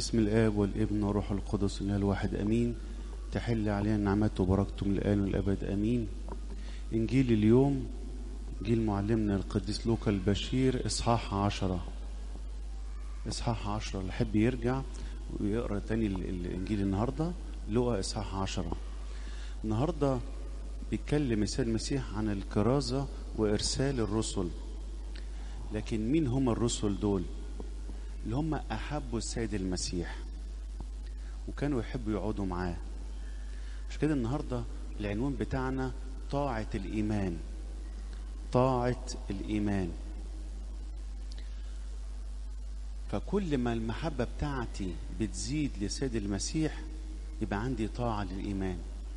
بسم الآب والابن والروح القدس الإله الواحد أمين تحل علينا نعمته وبركته من الآن والأبد أمين إنجيل اليوم إنجيل معلمنا القديس لوقا البشير إصحاح عشرة إصحاح عشرة اللي يحب يرجع ويقرأ تاني ال- الإنجيل النهاردة لوقا إصحاح عشرة النهاردة بيتكلم السيد المسيح عن الكرازة وإرسال الرسل لكن مين هم الرسل دول اللي هم أحبوا السيد المسيح وكانوا يحبوا يقعدوا معاه مش كده النهاردة العنوان بتاعنا طاعة الإيمان طاعة الإيمان فكل ما المحبة بتاعتي بتزيد لسيد المسيح يبقى عندي طاعة للإيمان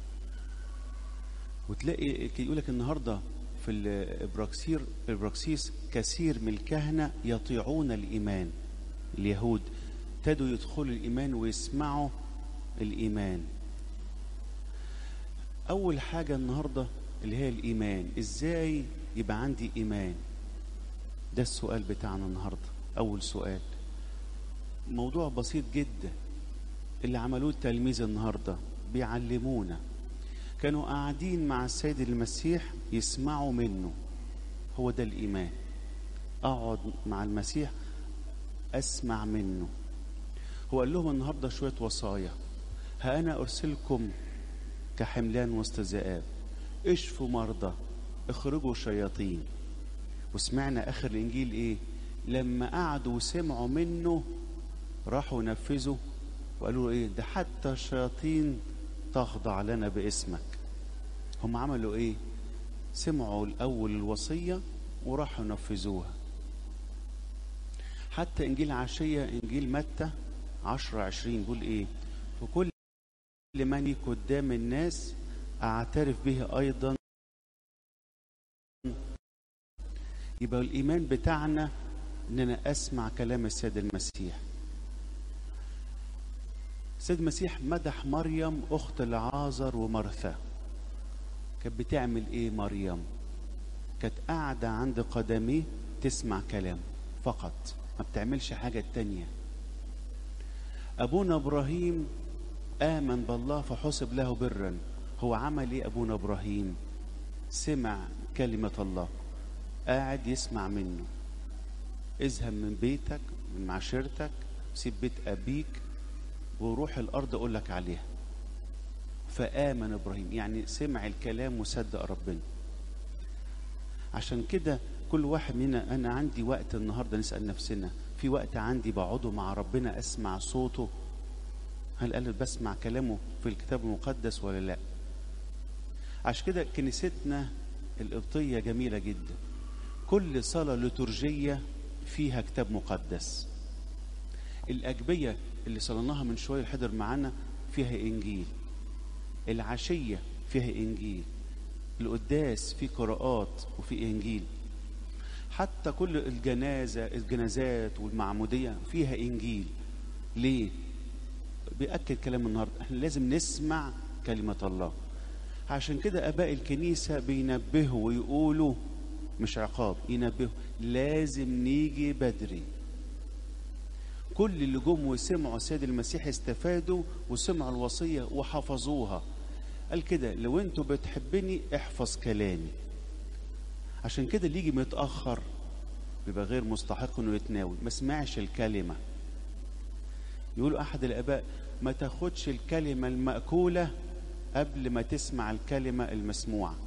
وتلاقي يقول لك النهارده في الابراكسير الابراكسيس كثير من الكهنه يطيعون الايمان اليهود ابتدوا يدخلوا الايمان ويسمعوا الايمان اول حاجه النهارده اللي هي الايمان ازاي يبقى عندي ايمان ده السؤال بتاعنا النهارده اول سؤال موضوع بسيط جدا اللي عملوه التلميذ النهارده بيعلمونا كانوا قاعدين مع السيد المسيح يسمعوا منه هو ده الإيمان أقعد مع المسيح أسمع منه هو قال لهم النهاردة شوية وصايا ها أنا أرسلكم كحملان وسط ذئاب اشفوا مرضى اخرجوا شياطين وسمعنا آخر الإنجيل إيه لما قعدوا وسمعوا منه راحوا نفذوا وقالوا له إيه ده حتى الشياطين تخضع لنا باسمك هم عملوا ايه سمعوا الاول الوصيه وراحوا نفذوها حتى انجيل عشيه انجيل متى 10 20 بيقول ايه وكل من لي قدام الناس اعترف به ايضا يبقى الايمان بتاعنا ان انا اسمع كلام السيد المسيح السيد المسيح مدح مريم اخت لعازر ومرثا كانت بتعمل ايه مريم كانت قاعده عند قدميه تسمع كلام فقط ما بتعملش حاجه تانية ابونا ابراهيم امن بالله فحسب له برا هو عمل ايه ابونا ابراهيم سمع كلمه الله قاعد يسمع منه اذهب من بيتك من عشيرتك سيب بيت ابيك وروح الارض اقول لك عليها فامن ابراهيم يعني سمع الكلام وصدق ربنا عشان كده كل واحد مننا انا عندي وقت النهارده نسال نفسنا في وقت عندي بقعده مع ربنا اسمع صوته هل قال بسمع كلامه في الكتاب المقدس ولا لا عشان كده كنيستنا القبطيه جميله جدا كل صلاه لترجيه فيها كتاب مقدس الأجبية اللي صليناها من شوية الحضر معانا فيها إنجيل العشية فيها إنجيل القداس فيه قراءات وفي إنجيل حتى كل الجنازة الجنازات والمعمودية فيها إنجيل ليه؟ بيأكد كلام النهاردة احنا لازم نسمع كلمة الله عشان كده آباء الكنيسة بينبهوا ويقولوا مش عقاب ينبهوا لازم نيجي بدري كل اللي جم وسمعوا السيد المسيح استفادوا وسمعوا الوصية وحفظوها قال كده لو انتوا بتحبني احفظ كلامي عشان كده اللي يجي متأخر بيبقى غير مستحق انه يتناول ما سمعش الكلمة يقول احد الاباء ما تاخدش الكلمة المأكولة قبل ما تسمع الكلمة المسموعة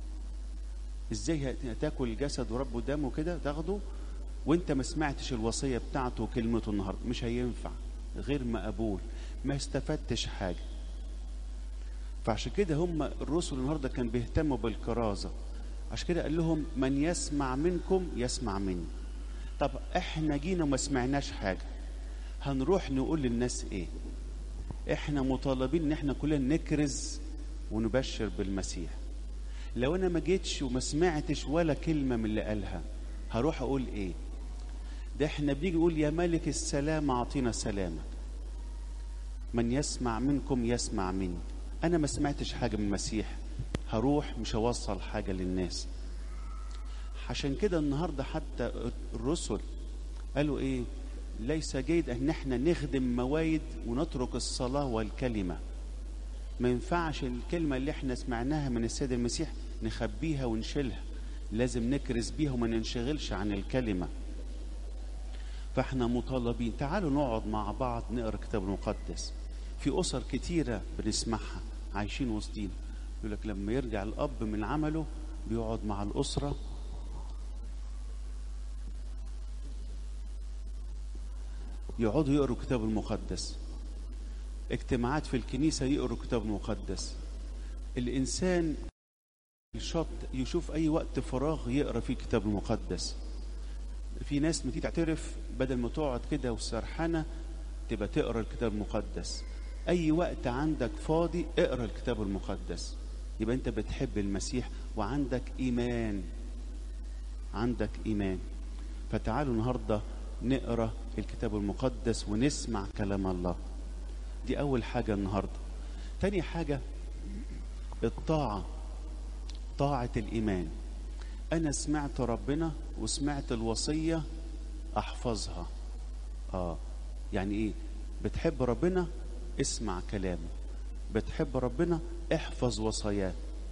ازاي هتاكل الجسد ورب ودمه كده تاخده وانت ما سمعتش الوصيه بتاعته وكلمته النهارده مش هينفع غير مقبول ما استفدتش حاجه فعشان كده هم الرسل النهارده كان بيهتموا بالكرازه عشان كده قال لهم من يسمع منكم يسمع مني طب احنا جينا وما سمعناش حاجه هنروح نقول للناس ايه احنا مطالبين ان احنا كلنا نكرز ونبشر بالمسيح لو انا ما جيتش وما سمعتش ولا كلمه من اللي قالها هروح اقول ايه ده احنا بنيجي نقول يا ملك السلام اعطينا سلامك من يسمع منكم يسمع مني انا ما سمعتش حاجه من المسيح هروح مش هوصل حاجه للناس عشان كده النهارده حتى الرسل قالوا ايه ليس جيد ان احنا نخدم موايد ونترك الصلاه والكلمه ما ينفعش الكلمه اللي احنا سمعناها من السيد المسيح نخبيها ونشيلها لازم نكرز بيها وما ننشغلش عن الكلمه فاحنا مطالبين تعالوا نقعد مع بعض نقرا الكتاب المقدس في اسر كتيره بنسمعها عايشين وسطينا يقول لك لما يرجع الاب من عمله بيقعد مع الاسره يقعدوا يقروا الكتاب المقدس اجتماعات في الكنيسة يقروا الكتاب المقدس الإنسان الشط يشوف أي وقت فراغ يقرأ فيه الكتاب المقدس في ناس ما تيجي تعترف بدل ما تقعد كده وسرحانة تبقى تقرأ الكتاب المقدس أي وقت عندك فاضي اقرأ الكتاب المقدس يبقى أنت بتحب المسيح وعندك إيمان عندك إيمان فتعالوا النهارده نقرا الكتاب المقدس ونسمع كلام الله دي اول حاجه النهارده تاني حاجه الطاعه طاعه الايمان انا سمعت ربنا وسمعت الوصيه احفظها اه يعني ايه بتحب ربنا اسمع كلامه بتحب ربنا احفظ وصاياه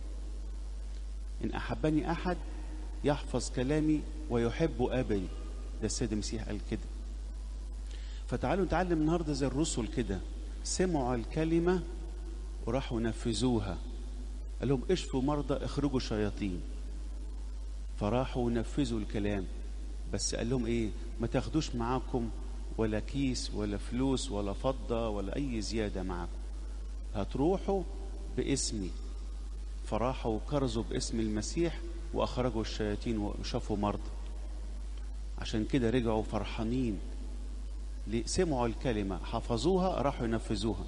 ان احبني احد يحفظ كلامي ويحب ابي ده السيد المسيح قال كده فتعالوا نتعلم النهارده زي الرسل كده سمعوا الكلمه وراحوا نفذوها قال لهم اشفوا مرضى اخرجوا شياطين فراحوا ونفذوا الكلام بس قال لهم ايه ما تاخدوش معاكم ولا كيس ولا فلوس ولا فضه ولا اي زياده معاكم هتروحوا باسمي فراحوا وكرزوا باسم المسيح واخرجوا الشياطين وشافوا مرضى عشان كده رجعوا فرحانين سمعوا الكلمة حفظوها راحوا ينفذوها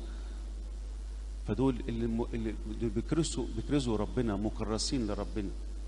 فدول اللي, م... اللي بيكرسوا بيكرزوا ربنا مكرسين لربنا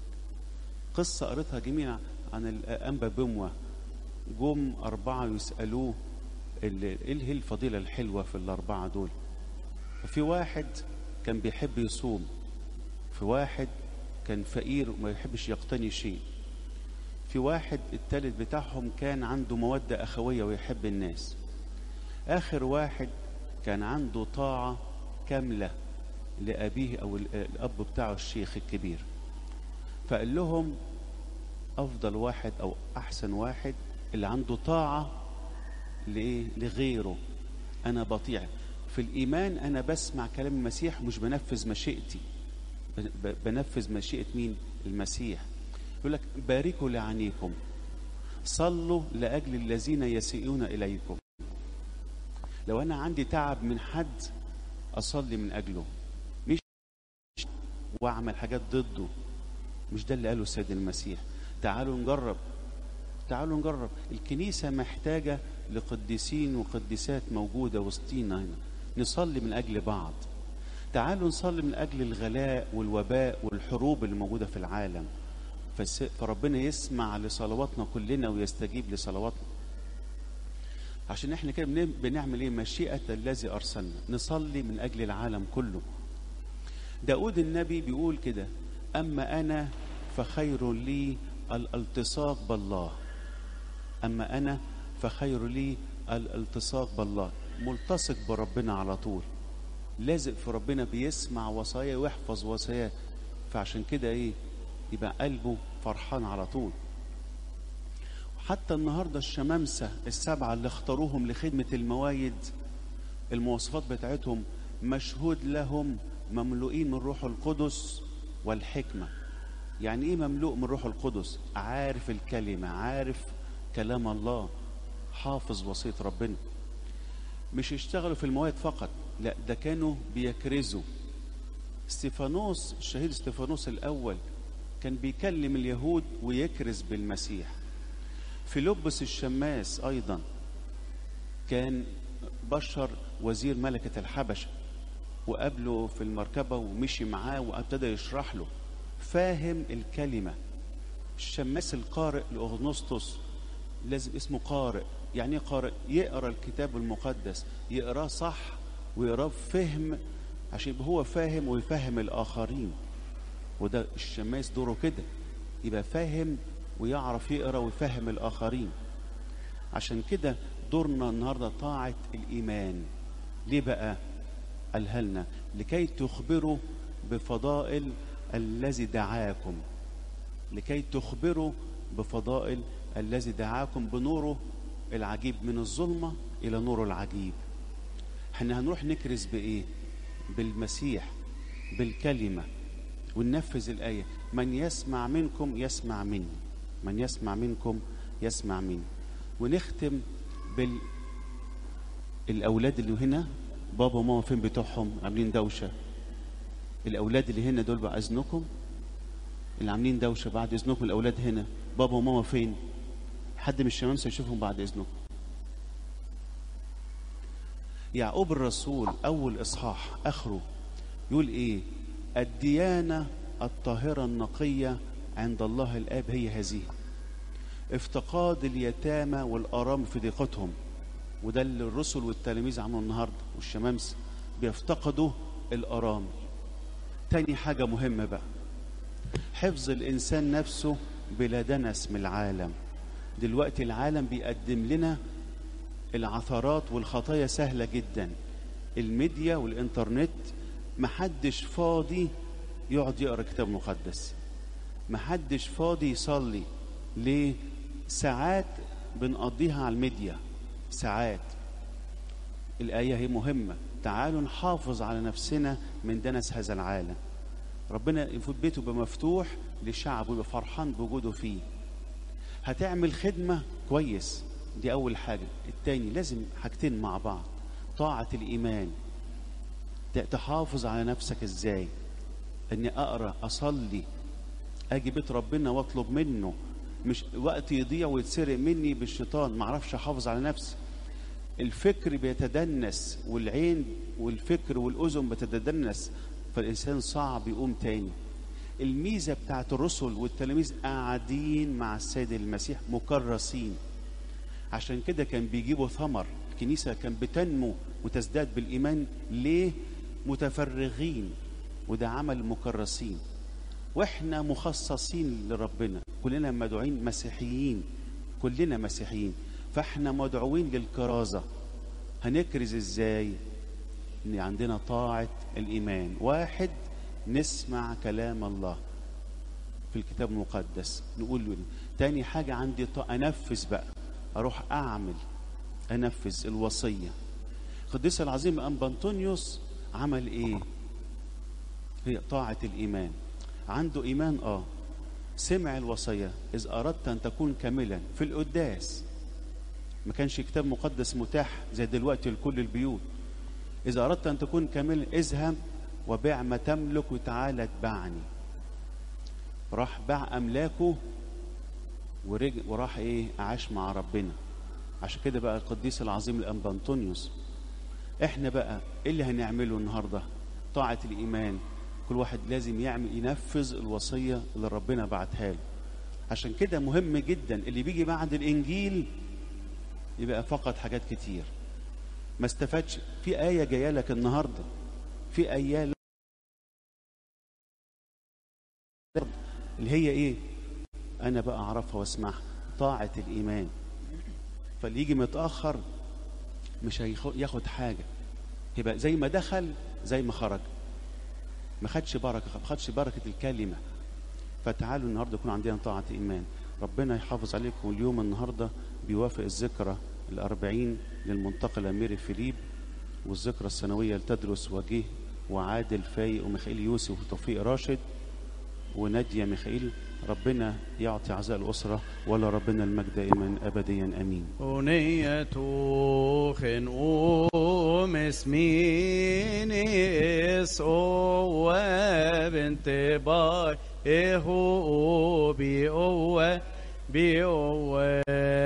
قصة قريتها جميلة عن الأنبا بموة جم أربعة يسألوه ايه هي الفضيلة الحلوة في الأربعة دول ففي واحد كان بيحب يصوم في واحد كان فقير وما يحبش يقتني شيء في واحد التالت بتاعهم كان عنده مودة أخوية ويحب الناس آخر واحد كان عنده طاعة كاملة لأبيه أو الأب بتاعه الشيخ الكبير فقال لهم أفضل واحد أو أحسن واحد اللي عنده طاعة لإيه؟ لغيره أنا بطيع في الإيمان أنا بسمع كلام المسيح مش بنفذ مشيئتي بنفذ مشيئة مين؟ المسيح يقول لك باركوا لعنيكم صلوا لأجل الذين يسيئون إليكم لو أنا عندي تعب من حد أصلي من أجله مش وأعمل حاجات ضده مش ده اللي قاله السيد المسيح تعالوا نجرب تعالوا نجرب الكنيسة محتاجة لقديسين وقديسات موجودة وسطينا هنا نصلي من أجل بعض تعالوا نصلي من أجل الغلاء والوباء والحروب اللي موجودة في العالم فربنا يسمع لصلواتنا كلنا ويستجيب لصلواتنا عشان احنا كده بنعمل ايه مشيئة الذي أرسلنا نصلي من أجل العالم كله داود النبي بيقول كده أما أنا فخير لي الالتصاق بالله أما أنا فخير لي الالتصاق بالله ملتصق بربنا على طول لازق في ربنا بيسمع وصايا ويحفظ وصاياه فعشان كده ايه يبقى قلبه فرحان على طول حتى النهارده الشمامسه السبعه اللي اختاروهم لخدمه الموايد المواصفات بتاعتهم مشهود لهم مملوئين من روح القدس والحكمه يعني ايه مملوء من روح القدس عارف الكلمه عارف كلام الله حافظ وصيه ربنا مش يشتغلوا في المواد فقط لا ده كانوا بيكرزوا استيفانوس الشهيد استيفانوس الاول كان بيكلم اليهود ويكرز بالمسيح في لبس الشماس ايضا كان بشر وزير ملكة الحبشة وقابله في المركبة ومشي معاه وابتدى يشرح له فاهم الكلمة الشماس القارئ لأغنسطس لازم اسمه قارئ يعني ايه قارئ يقرا الكتاب المقدس يقراه صح ويقراه فهم عشان يبقى هو فاهم ويفهم الآخرين وده الشماس دوره كده يبقى فاهم ويعرف يقرا ويفهم الآخرين عشان كده دورنا النهارده طاعه الايمان ليه بقى قالها لنا لكي تخبروا بفضائل الذي دعاكم لكي تخبروا بفضائل الذي دعاكم بنوره العجيب من الظلمة إلى نوره العجيب احنا هنروح نكرز بإيه بالمسيح بالكلمة وننفذ الآية من يسمع منكم يسمع مني من يسمع منكم يسمع مني ونختم بال الأولاد اللي هنا بابا وماما فين بتوعهم عاملين دوشة الأولاد اللي هنا دول بعد إذنكم اللي عاملين دوشة بعد إذنكم الأولاد هنا بابا وماما فين حد من الشمامسة يشوفهم بعد إذنكم يعقوب الرسول أول إصحاح آخره يقول إيه الديانة الطاهرة النقية عند الله الآب هي هذه افتقاد اليتامى والآرام في ضيقتهم وده اللي الرسل والتلاميذ عملوا النهارده والشمامسة بيفتقدوا الآرام تاني حاجة مهمة بقى حفظ الإنسان نفسه بلا دنس من العالم دلوقتي العالم بيقدم لنا العثرات والخطايا سهلة جدا الميديا والإنترنت محدش فاضي يقعد يقرأ كتاب مقدس محدش فاضي يصلي ليه ساعات بنقضيها على الميديا ساعات الآية هي مهمة تعالوا نحافظ على نفسنا من دنس هذا العالم ربنا يفوت بيته بمفتوح للشعب ويبقى فرحان بوجوده فيه هتعمل خدمة كويس دي أول حاجة التاني لازم حاجتين مع بعض طاعة الإيمان تحافظ على نفسك إزاي إني أقرأ أصلي أجي بيت ربنا وأطلب منه مش وقت يضيع ويتسرق مني بالشيطان معرفش أحافظ على نفسي الفكر بيتدنس والعين والفكر والأذن بتتدنس فالإنسان صعب يقوم تاني الميزة بتاعت الرسل والتلاميذ قاعدين مع السيد المسيح مكرسين عشان كده كان بيجيبوا ثمر الكنيسة كان بتنمو وتزداد بالإيمان ليه متفرغين وده عمل مكرسين واحنا مخصصين لربنا كلنا مدعوين مسيحيين كلنا مسيحيين فاحنا مدعوين للكرازة هنكرز ازاي ان عندنا طاعة الايمان واحد نسمع كلام الله في الكتاب المقدس نقول له تاني حاجة عندي طاعة انفذ بقى اروح اعمل انفذ الوصية القديس العظيم أنبا أنطونيوس عمل ايه هي طاعة الايمان عنده ايمان اه سمع الوصية إذ أردت أن تكون كاملا في القداس ما كانش كتاب مقدس متاح زي دلوقتي لكل البيوت إذا أردت أن تكون كاملا اذهب وبيع ما تملك وتعالى اتبعني راح باع أملاكه ورجع وراح إيه عاش مع ربنا عشان كده بقى القديس العظيم الأنبا أنطونيوس إحنا بقى إيه اللي هنعمله النهاردة طاعة الإيمان كل واحد لازم يعمل ينفذ الوصية اللي ربنا بعتها له عشان كده مهم جدا اللي بيجي بعد الإنجيل يبقى فقد حاجات كتير ما استفادش في آية جاية لك النهاردة في آية اللي هي إيه أنا بقى أعرفها واسمعها طاعة الإيمان فاللي يجي متأخر مش هياخد حاجة يبقى زي ما دخل زي ما خرج ما خدش بركة ما خدش بركة الكلمة فتعالوا النهاردة يكون عندنا طاعة إيمان ربنا يحافظ عليكم اليوم النهاردة بيوافق الذكرى الأربعين للمنتقلة ميري فيليب والذكرى السنوية لتدرس وجيه وعادل فايق وميخائيل يوسف وتوفيق راشد ونادية ميخائيل ربنا يعطي عزاء الأسرة ولا ربنا المجد دائما أبديا أمين أنية خنقوم اسمين اسقوا بنت باي إهو بيقوة بيقوة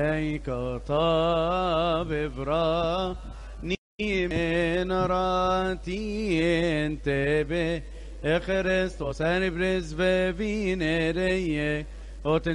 كطاب برا من راتي انتبه Christos är i brisbe vinereye och